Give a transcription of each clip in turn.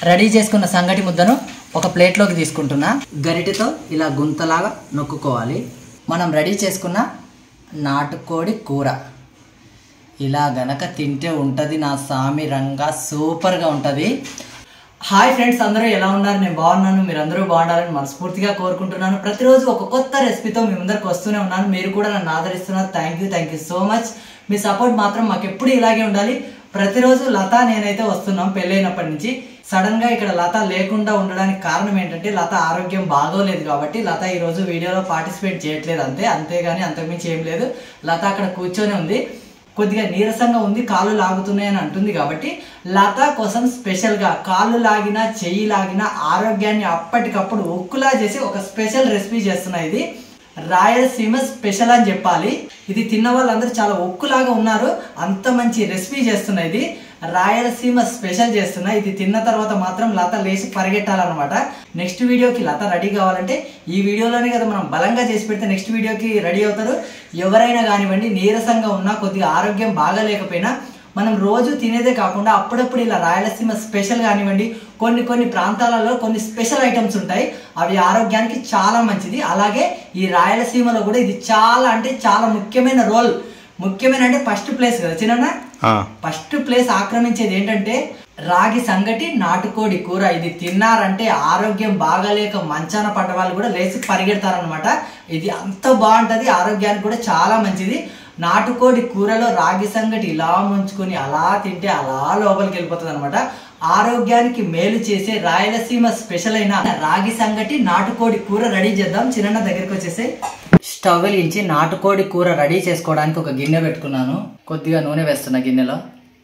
Ready చేసుకున్న సంగటి ముద్దను ఒక ప్లేట్లోకి తీసుకుంటున్నా గరిటెతో ఇలా గుంతలాగా నొక్కుకోవాలి మనం రెడీ చేసుకున్న నాటుకోడి కూర ఇలా గనక తింటే ఉంటుంది నా సామి రంగా సూపర్గా ఉంటుంది హాయ్ ఫ్రెండ్స్ అందరూ ఎలా ఉన్నారు నేను బాగున్నాను మీరు అందరూ బాగుండాలని మనస్ఫూర్తిగా కోరుకుంటున్నాను ప్రతిరోజు ఒక కొత్త రెసిపీతో మీ ముందరికి వస్తూనే ఉన్నాను మీరు కూడా నన్ను ఆదరిస్తున్నారు thank you thank you so much మీ సపోర్ట్ మాత్రం మాకు ఎప్పుడు ఇలాగే ఉండాలి ప్రతిరోజు లత నేనైతే వస్తున్నాం పెళ్ళైనప్పటి నుంచి సడన్ గా ఇక్కడ లత లేకుండా ఉండడానికి కారణం ఏంటంటే లత ఆరోగ్యం బాగోలేదు కాబట్టి లత ఈ రోజు వీడియోలో పార్టిసిపేట్ చేయట్లేదు అంతే అంతేగాని అంతకుమించి ఏం లేదు లత అక్కడ కూర్చొని ఉంది కొద్దిగా నీరసంగా ఉంది కాళ్ళు లాగుతున్నాయని అంటుంది కాబట్టి లత కోసం స్పెషల్గా కాళ్ళు లాగినా చెయ్యి లాగినా ఆరోగ్యాన్ని అప్పటికప్పుడు ఉక్కులా చేసి ఒక స్పెషల్ రెసిపీ చేస్తున్నా ఇది రాయలసీమ స్పెషల్ అని చెప్పాలి ఇది తిన్న వాళ్ళందరూ చాలా ఉక్కులాగా ఉన్నారు అంత మంచి రెసిపీ చేస్తున్నా ఇది రాయలసీమ స్పెషల్ చేస్తున్నా ఇది తిన్న తర్వాత మాత్రం లత లేచి పరిగెట్టాలన్నమాట నెక్స్ట్ వీడియోకి లత రెడీ కావాలంటే ఈ వీడియోలోనే కదా మనం బలంగా చేసి పెడితే నెక్స్ట్ వీడియోకి రెడీ అవుతారు ఎవరైనా కానివ్వండి నీరసంగా ఉన్నా కొద్దిగా ఆరోగ్యం బాగాలేకపోయినా మనం రోజు తినేదే కాకుండా అప్పుడప్పుడు ఇలా రాయలసీమ స్పెషల్ కానివ్వండి కొన్ని కొన్ని ప్రాంతాలలో కొన్ని స్పెషల్ ఐటమ్స్ ఉంటాయి అవి ఆరోగ్యానికి చాలా మంచిది అలాగే ఈ రాయలసీమలో కూడా ఇది చాలా అంటే చాలా ముఖ్యమైన రోల్ ముఖ్యమైన అంటే ఫస్ట్ ప్లేస్ కదా చిన్న ఫస్ట్ ప్లేస్ ఆక్రమించేది ఏంటంటే రాగి సంగటి నాటుకోడి కూర ఇది తిన్నారంటే ఆరోగ్యం బాగాలేక మంచాన పడ్డ వాళ్ళు కూడా లేచి పరిగెడతారనమాట ఇది అంత బాగుంటది ఆరోగ్యానికి కూడా చాలా మంచిది నాటుకోడి కూరలో రాగి సంగటి ఇలా ముంచుకొని అలా తింటే అలా లోపలికి వెళ్ళిపోతుంది అనమాట ఆరోగ్యానికి మేలు చేసే రాయలసీమ స్పెషల్ అయిన రాగి సంగటి నాటుకోడి కూర రెడీ చేద్దాం చిన్న దగ్గరికి వచ్చేసి స్టవ్ వెలిగించి నాటుకోడి కూర రెడీ చేసుకోవడానికి ఒక గిన్నె పెట్టుకున్నాను కొద్దిగా నూనె వేస్తున్నా గిన్నెలో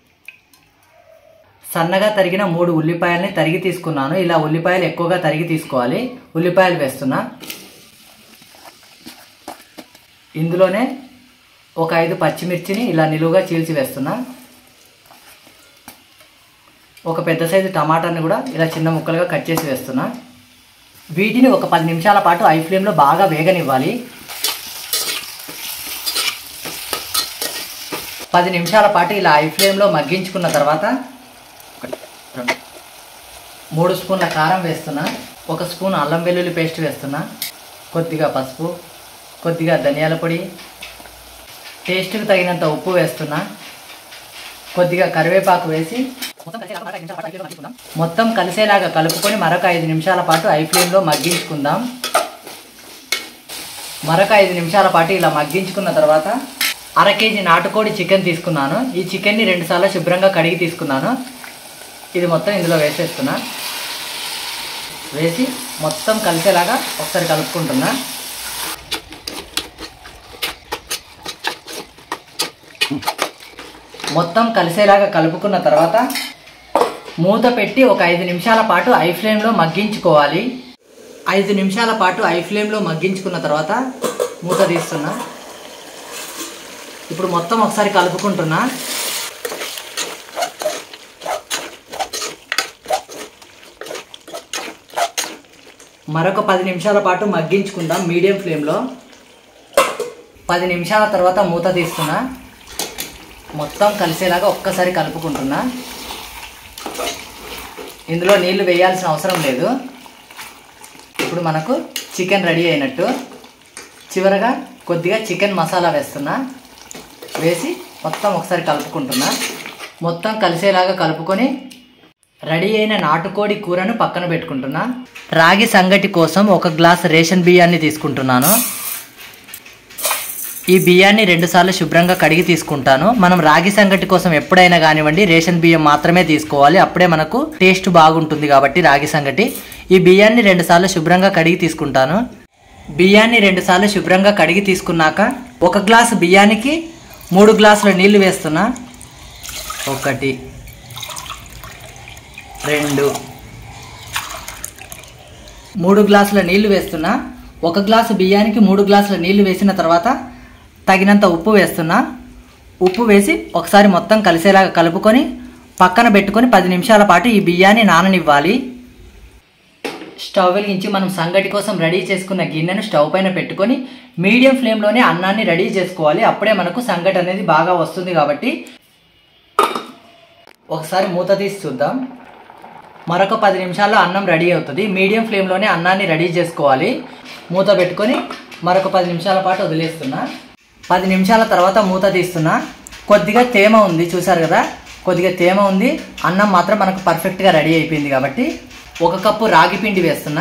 సన్నగా తరిగిన మూడు ఉల్లిపాయల్ని తరిగి తీసుకున్నాను ఇలా ఉల్లిపాయలు ఎక్కువగా తరిగి తీసుకోవాలి ఉల్లిపాయలు వేస్తున్నా ఇందులోనే ఒక ఐదు పచ్చిమిర్చిని ఇలా నిలువుగా చీల్చి వేస్తున్నా ఒక పెద్ద సైజు టమాటాని కూడా ఇలా చిన్న ముక్కలుగా కట్ చేసి వేస్తున్నా వీటిని ఒక పది నిమిషాల పాటు ఐ ఫ్లేమ్లో బాగా వేగనివ్వాలి పది నిమిషాల పాటు ఇలా ఐ ఫ్లేమ్లో మగ్గించుకున్న తర్వాత ఒకటి, రెండు, మూడు స్పూన్ల కారం వేస్తున్నా ఒక స్పూన్ అల్లం వెల్లుల్లి పేస్ట్ వేస్తున్నా కొద్దిగా పసుపు కొద్దిగా ధనియాల పొడి టేస్ట్కి తగినంత ఉప్పు వేస్తున్నా కొద్దిగా కరివేపాకు వేసి మొత్తం కలిసేలాగా కలుపుకొని మరొక ఐదు నిమిషాల పాటు ఐ ఫ్లేమ్లో మగ్గించుకుందాం మరొక ఐదు నిమిషాల పాటు ఇలా మగ్గించుకున్న తర్వాత అర కేజీ నాటుకోడి చికెన్ తీసుకున్నాను ఈ చికెన్ని రెండుసార్లు శుభ్రంగా కడిగి తీసుకున్నాను ఇది మొత్తం ఇందులో వేసేస్తున్నా వేసి మొత్తం కలిసేలాగా ఒకసారి కలుపుకుంటున్నా మొత్తం కలిసేలాగా కలుపుకున్న తర్వాత మూత పెట్టి ఒక ఐదు నిమిషాల పాటు ఐ ఫ్లేమ్లో మగ్గించుకోవాలి ఐదు నిమిషాల పాటు ఐ ఫ్లేమ్లో మగ్గించుకున్న తర్వాత మూత తీస్తున్నా ఇప్పుడు మొత్తం ఒకసారి కలుపుకుంటున్నా మరొక పది నిమిషాల పాటు మగ్గించుకుందాం మీడియం ఫ్లేమ్లో పది నిమిషాల తర్వాత మూత తీస్తున్నా మొత్తం కలిసేలాగా ఒక్కసారి కలుపుకుంటున్నా ఇందులో నీళ్లు వేయాల్సిన అవసరం లేదు ఇప్పుడు మనకు చికెన్ రెడీ అయినట్టు చివరగా కొద్దిగా చికెన్ మసాలా వేస్తున్నా వేసి మొత్తం ఒకసారి కలుపుకుంటున్నా మొత్తం కలిసేలాగా కలుపుకొని రెడీ అయిన నాటుకోడి కూరను పక్కన పెట్టుకుంటున్నా రాగి సంగటి కోసం ఒక గ్లాస్ రేషన్ బియ్యాన్ని తీసుకుంటున్నాను ఈ బియ్యాన్ని రెండుసార్లు శుభ్రంగా కడిగి తీసుకుంటాను మనం రాగి సంగటి కోసం ఎప్పుడైనా కానివ్వండి రేషన్ బియ్యం మాత్రమే తీసుకోవాలి అప్పుడే మనకు టేస్ట్ బాగుంటుంది కాబట్టి రాగి సంగటి ఈ బియ్యాన్ని రెండుసార్లు శుభ్రంగా కడిగి తీసుకుంటాను బియ్యాన్ని రెండుసార్లు శుభ్రంగా కడిగి తీసుకున్నాక ఒక గ్లాసు బియ్యానికి మూడు గ్లాసుల నీళ్లు వేస్తున్నా ఒకటి రెండు మూడు గ్లాసుల నీళ్లు వేస్తున్నా ఒక గ్లాసు బియ్యానికి మూడు గ్లాసుల నీళ్లు వేసిన తర్వాత తగినంత ఉప్పు వేస్తున్నా ఉప్పు వేసి ఒకసారి మొత్తం కలిసేలాగా కలుపుకొని పక్కన పెట్టుకొని పది నిమిషాల పాటు ఈ బియ్యాన్ని నాననివ్వాలి స్టవ్ వెలిగించి మనం సంగటి కోసం రెడీ చేసుకున్న గిన్నెను స్టవ్ పైన పెట్టుకొని మీడియం ఫ్లేమ్లోనే అన్నాన్ని రెడీ చేసుకోవాలి అప్పుడే మనకు సంగటి అనేది బాగా వస్తుంది కాబట్టి ఒకసారి మూత తీసి చూద్దాం మరొక పది నిమిషాల్లో అన్నం రెడీ అవుతుంది మీడియం ఫ్లేమ్లోనే అన్నాన్ని రెడీ చేసుకోవాలి మూత పెట్టుకొని మరొక పది నిమిషాల పాటు వదిలేస్తున్నా పది నిమిషాల తర్వాత మూత తీస్తున్నా కొద్దిగా తేమ ఉంది చూసారు కదా కొద్దిగా తేమ ఉంది అన్నం మాత్రం మనకు పర్ఫెక్ట్గా రెడీ అయిపోయింది కాబట్టి ఒక కప్పు రాగి పిండి వేస్తున్నా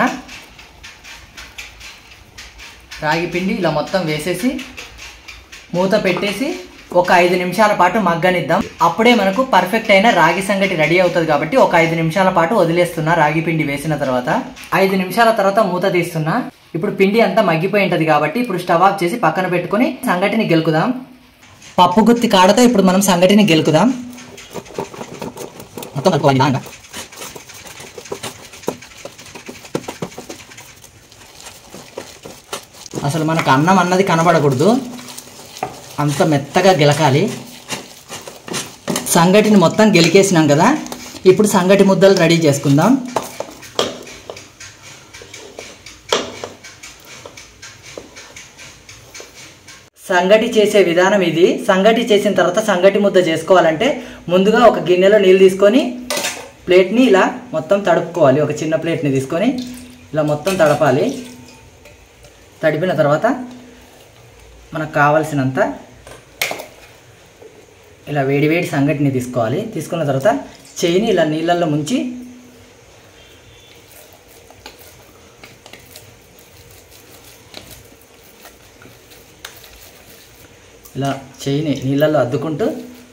రాగి పిండి ఇలా మొత్తం వేసేసి మూత పెట్టేసి ఒక ఐదు నిమిషాల పాటు మగ్గనిద్దాం అప్పుడే మనకు పర్ఫెక్ట్ అయిన రాగి సంగటి రెడీ అవుతుంది కాబట్టి ఒక ఐదు నిమిషాల పాటు వదిలేస్తున్నా రాగి పిండి వేసిన తర్వాత ఐదు నిమిషాల తర్వాత మూత తీస్తున్నా ఇప్పుడు పిండి అంతా మగ్గిపోయి ఉంటది కాబట్టి ఇప్పుడు స్టవ్ ఆఫ్ చేసి పక్కన పెట్టుకొని సంగటిని గెలుకుదాం పప్పు గుత్తి కాడతో ఇప్పుడు మనం సంగటిని గెలుకుదాం మొత్తం కలుపుకోవాలి నిదానంగా. అసలు మనకు అన్నం అన్నది కనబడకూడదు అంత మెత్తగా గెలకాలి సంగటిని మొత్తం గెలికేసినాం కదా ఇప్పుడు సంగటి ముద్దలు రెడీ చేసుకుందాం సంగటి చేసే విధానం ఇది సంగటి చేసిన తర్వాత సంగటి ముద్ద చేసుకోవాలంటే ముందుగా ఒక గిన్నెలో నీళ్ళు తీసుకొని ప్లేట్ని ఇలా మొత్తం తడుపుకోవాలి ఒక చిన్న ప్లేట్ని తీసుకొని ఇలా మొత్తం తడపాలి తడిపిన తర్వాత మనకు కావలసినంత ఇలా వేడి వేడి సంగటిని తీసుకోవాలి తీసుకున్న తర్వాత చేయిని ఇలా నీళ్ళల్లో ముంచి ఇలా చేయిని నీళ్ళల్లో అద్దుకుంటూ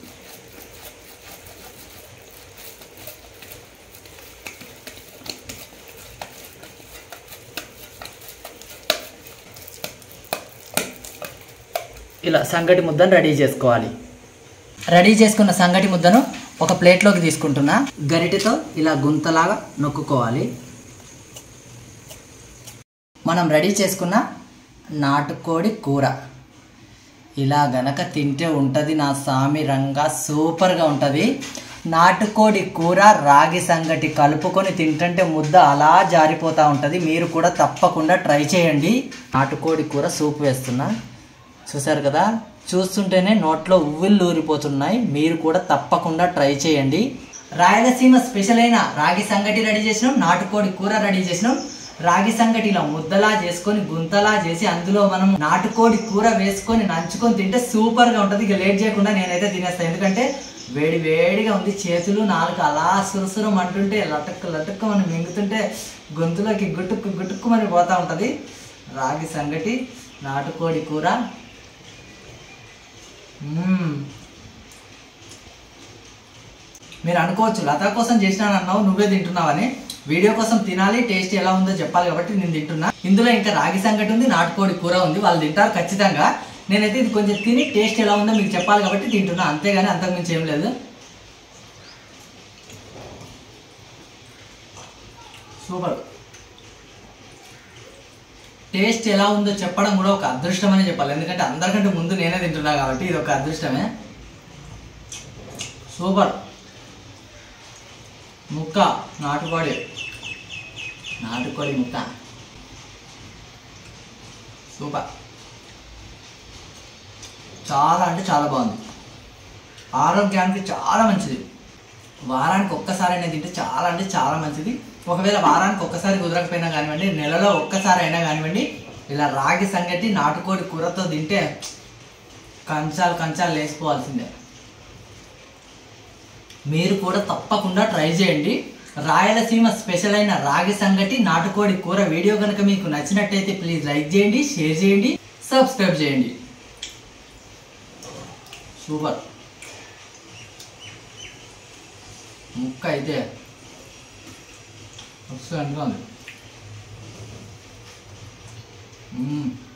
ఇలా సంగటి ముద్దను రెడీ చేసుకోవాలి రెడీ చేసుకున్న సంగటి ముద్దను ఒక ప్లేట్లోకి తీసుకుంటున్నా గరిటెతో ఇలా గుంతలాగా నొక్కుకోవాలి మనం రెడీ చేసుకున్న నాటుకోడి కూర ఇలా గనక తింటే ఉంటుంది నా సామి రంగా సూపర్గా ఉంటుంది నాటుకోడి కూర రాగి సంగటి కలుపుకొని తింటుంటే ముద్ద అలా జారిపోతూ ఉంటుంది మీరు కూడా తప్పకుండా ట్రై చేయండి నాటుకోడి కూర సూప్ వేస్తున్నా చూసారు కదా చూస్తుంటేనే నోట్లో ఉవ్విళ్ళు ఊరిపోతున్నాయి మీరు కూడా తప్పకుండా ట్రై చేయండి రాయలసీమ స్పెషల్ అయిన రాగి సంగటి రెడీ చేసినాం నాటుకోడి కూర రెడీ చేసినాం రాగి సంగటి ఇలా ముద్దలా చేసుకొని గుంతలా చేసి అందులో మనం నాటుకోడి కూర వేసుకొని నంచుకొని తింటే సూపర్ గా ఉంటది ఇక లేట్ చేయకుండా నేనైతే తినేస్తాను ఎందుకంటే వేడి వేడిగా ఉంది చేతులు నాలుగు అలా సురసురం అంటుంటే లటక్కు లటక్కు మనం మింగుతుంటే గొంతులోకి గుట్టుక్కు గుట్టుక్కు మరి పోతా ఉంటది రాగి సంగటి నాటుకోడి కూర మ్మ్. మీరు అనుకోవచ్చు లతా కోసం చేసినాను అన్నావు నువ్వే తింటున్నావని వీడియో కోసం తినాలి టేస్ట్ ఎలా ఉందో చెప్పాలి కాబట్టి నేను తింటున్నా ఇందులో ఇంకా రాగి సంగటి ఉంది నాటుకోడి కూర ఉంది వాళ్ళు తింటారు ఖచ్చితంగా నేనైతే ఇది కొంచెం తిని టేస్ట్ ఎలా ఉందో మీకు చెప్పాలి కాబట్టి తింటున్నా అంతేగాని అంతకుమించి ఏం లేదు సూపర్ టేస్ట్ ఎలా ఉందో చెప్పడం కూడా ఒక అదృష్టం అని చెప్పాలి ఎందుకంటే అందరికంటే ముందు నేనే తింటున్నా కాబట్టి ఇది ఒక అదృష్టమే సూపర్ ముక్క నాటుకోడి నాటుకోడి ముక్క సూపర్ చాలా అంటే చాలా బాగుంది ఆరోగ్యానికి చాలా మంచిది వారానికి ఒక్కసారైనా తింటే చాలా అంటే చాలా మంచిది ఒకవేళ వారానికి ఒక్కసారి కుదరకపోయినా కానివ్వండి నెలలో ఒక్కసారి అయినా కానివ్వండి ఇలా రాగి సంగటి నాటుకోడి కూరతో తింటే కంచాలు కంచాలు లేసిపోవాల్సిందే మీరు కూడా తప్పకుండా ట్రై చేయండి రాయలసీమ స్పెషల్ అయిన రాగి సంగటి నాటుకోడి కూర వీడియో కనుక మీకు నచ్చినట్టయితే ప్లీజ్ లైక్ చేయండి షేర్ చేయండి సబ్స్క్రైబ్ చేయండి సూపర్ ముక్క అయితే ఎక్సలెంట్గా ఉంది మ్మ్.